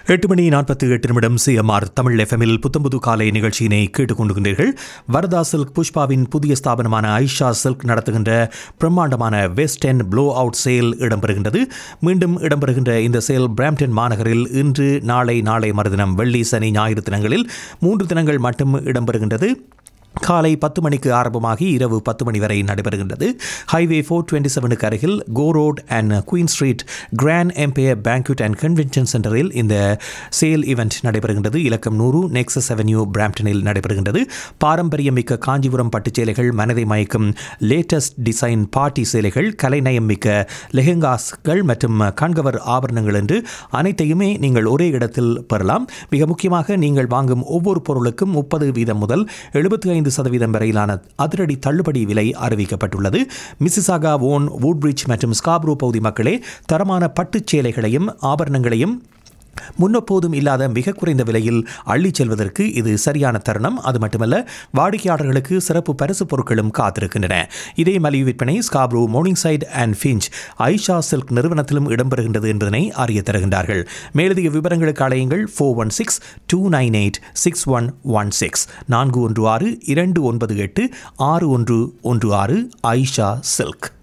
எட்டு மணி நாற்பத்தி எட்டு நிமிடம் சிஎம்ஆர் தமிழ் எஃப்எம்மில் புத்தம்புது காலை நிகழ்ச்சியினை கேட்டுக்கொண்டிருக்கின்றீர்கள் வரதா சில்க் புஷ்பாவின் புதிய ஸ்தாபனமான ஐஷா சில்க் நடத்துகின்ற பிரம்மாண்டமான west end blow out sale இடம்பெறுகின்றது மீண்டும் இடம்பெறுகின்ற இந்த சேல் பிராம்டன் மாநகரில் இன்று நாளை நாளை மறுதினம் வெள்ளி சனி ஞாயிறு தினங்களில் மூன்று தினங்கள் மட்டும் இடம்பெறுகின்றது காலை பத்து மணிக்கு ஆரம்பமாகி இரவு பத்து மணி வரை நடைபெறுகின்றது ஹைவே ஃபோர் டுவெண்ட்டி செவனுக்கு அருகில் கோ road and Queen Street Grand Empire banquet and convention சென்டரில் இந்த சேல் ஈவெண்ட் நடைபெறுகின்றது இலக்கம் நூறு நெக்ஸஸ் அவென்யூ பிராம்டனில் நடைபெறுகின்றது பாரம்பரியமிக்க காஞ்சிபுரம் பட்டுச் சேலைகள் மனதை மயக்கும் லேட்டஸ்ட் டிசைன் பார்ட்டி சேலைகள் கலைநயம் மிக்க லெஹெங்காஸ்கள் மற்றும் கண்கவர் ஆபரணங்கள் என்று அனைத்தையுமே நீங்கள் ஒரே இடத்தில் பெறலாம் மிக முக்கியமாக நீங்கள் வாங்கும் ஒவ்வொரு பொருளுக்கும் முப்பது வீதம் முதல் எழுபத்தி ஐந்து சதவீதம் வரையிலான அதிரடி தள்ளுபடி விலை அறிவிக்கப்பட்டுள்ளது மிசிசாகா ஓன் வூட்பிரிட்ஜ் மற்றும் ஸ்காப்ரூ பகுதி மக்களே தரமான பட்டுச் சேலைகளையும் ஆபரணங்களையும் முன்னெப்போதும் இல்லாத மிக குறைந்த விலையில் அள்ளிச் செல்வதற்கு இது சரியான தருணம் அது மட்டுமல்ல வாடிக்கையாளர்களுக்கு சிறப்பு பரிசு பொருட்களும் காத்திருக்கின்றன இதே மலிவு விற்பனை Scarborough Morningside and Finch Aisha silk நிறுவனத்திலும் இடம்பெறுகின்றது என்பதனை அறிய தருகின்றார்கள் மேலதிக விவரங்களுக்கு அழையுங்கள் four one six two nine eight six one one six நான்கு ஒன்று ஆறு இரண்டு ஒன்பது எட்டு ஆறு ஒன்று ஒன்று ஆறு ஐஷா சில்க்